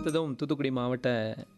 அடுத்ததும் தூத்துக்குடி மாவட்ட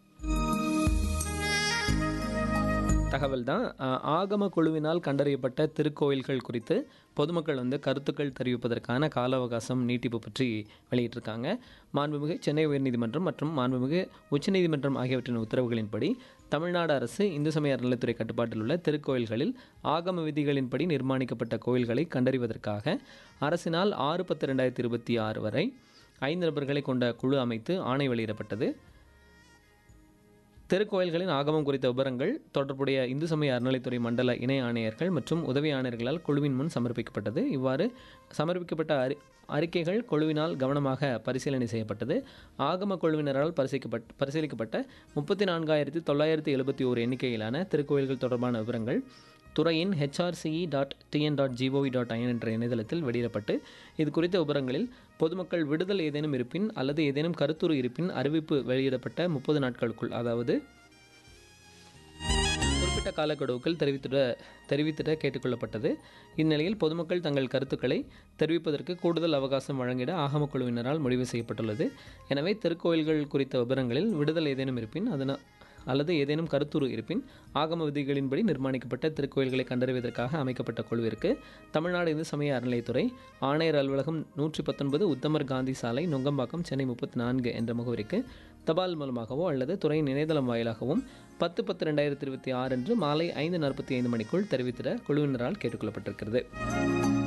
தகவல் தான் அஹ், ஆகம குழுவினால் கண்டறியப்பட்ட திருக்கோயில்கள் குறித்து பொதுமக்கள் வந்து கருத்துக்கள் தெரிவிப்பதற்கான கால அவகாசம் நீட்டிப்பு பற்றி வெளியிட்டிருக்காங்க மாண்புமிகு சென்னை உயர்நீதிமன்றம் மற்றும் மாண்புமிகு உச்சநீதிமன்றம் ஆகியவற்றின் உத்தரவுகளின்படி தமிழ்நாடு அரசு இந்து சமய அறநிலைத்துறை கட்டுப்பாட்டில் உள்ள திருக்கோயில்களில் ஆகம விதிகளின்படி நிர்மாணிக்கப்பட்ட கோயில்களை கண்டறிவதற்காக அரசினால் ஆறு பத்து ரெண்டாயிரத்தி இருபத்தி ஆறு வரை ஐந்து நபர்களை கொண்ட குழு அமைத்து ஆணை வெளியிடப்பட்டது திருக்கோயில்களின் ஆகமம் குறித்த விவரங்கள் தொடர்புடைய இந்து சமய அறநிலைத்துறை மண்டல இணை ஆணையர்கள் மற்றும் உதவி ஆணையர்களால் குழுவின் முன் சமர்ப்பிக்கப்பட்டது இவ்வாறு சமர்ப்பிக்கப்பட்ட அறி அறிக்கைகள் குழுவினால் கவனமாக பரிசீலனை செய்யப்பட்டது ஆகம குழுவினரால் பரிசீலிக்கப்பட் பரிசீலிக்கப்பட்ட முப்பத்தி நான்காயிரத்தி தொள்ளாயிரத்தி எழுபத்தி ஓரு எண்ணிக்கையிலான திருக்கோயில்கள் தொடர்பான விவரங்கள் துறையின் H R C E dot T N dot G O V dot I N என்ற இணையதளத்தில் வெளியிடப்பட்டு இது குறித்த விவரங்களில் பொதுமக்கள் விடுதல் ஏதேனும் இருப்பின் அல்லது ஏதேனும் கருத்துரு இருப்பின் அறிவிப்பு வெளியிடப்பட்ட முப்பது நாட்களுக்குள் அதாவது குறிப்பிட்ட காலக்கெடுவுக்குள் தெரிவித்திட தெரிவித்திட கேட்டுக்கொள்ளப்பட்டது இந்நிலையில் பொதுமக்கள் தங்கள் கருத்துக்களை தெரிவிப்பதற்கு கூடுதல் அவகாசம் வழங்கிட ஆகம குழுவினரால் முடிவு செய்யப்பட்டுள்ளது எனவே திருக்கோயில்கள் குறித்த விவரங்களில் விடுதல் ஏதேனும் இருப்பின் அதனால் அல்லது ஏதேனும் கருத்துரு இருப்பின் ஆகம விதிகளின்படி நிர்மாணிக்கப்பட்ட திருக்கோயில்களை கண்டறிவதற்காக அமைக்கப்பட்ட குழுவிற்கு தமிழ்நாடு இந்து சமய அறநிலைத்துறை ஆணையர் அலுவலகம் நூற்றி பத்தொன்பது உத்தமர் காந்தி சாலை நுங்கம்பாக்கம் சென்னை முப்பத்தி நான்கு என்ற முகவரிக்கு தபால் மூலமாகவோ அல்லது துறையின் இணையதளம் வாயிலாகவும் பத்து பத்து ரெண்டாயிரத்தி இருபத்தி ஆறு அன்று மாலை ஐந்து நாற்பத்தி ஐந்து மணிக்குள் தெரிவித்திட குழுவினரால் கேட்டுக்கொள்ளப்பட்டிருக்கிறது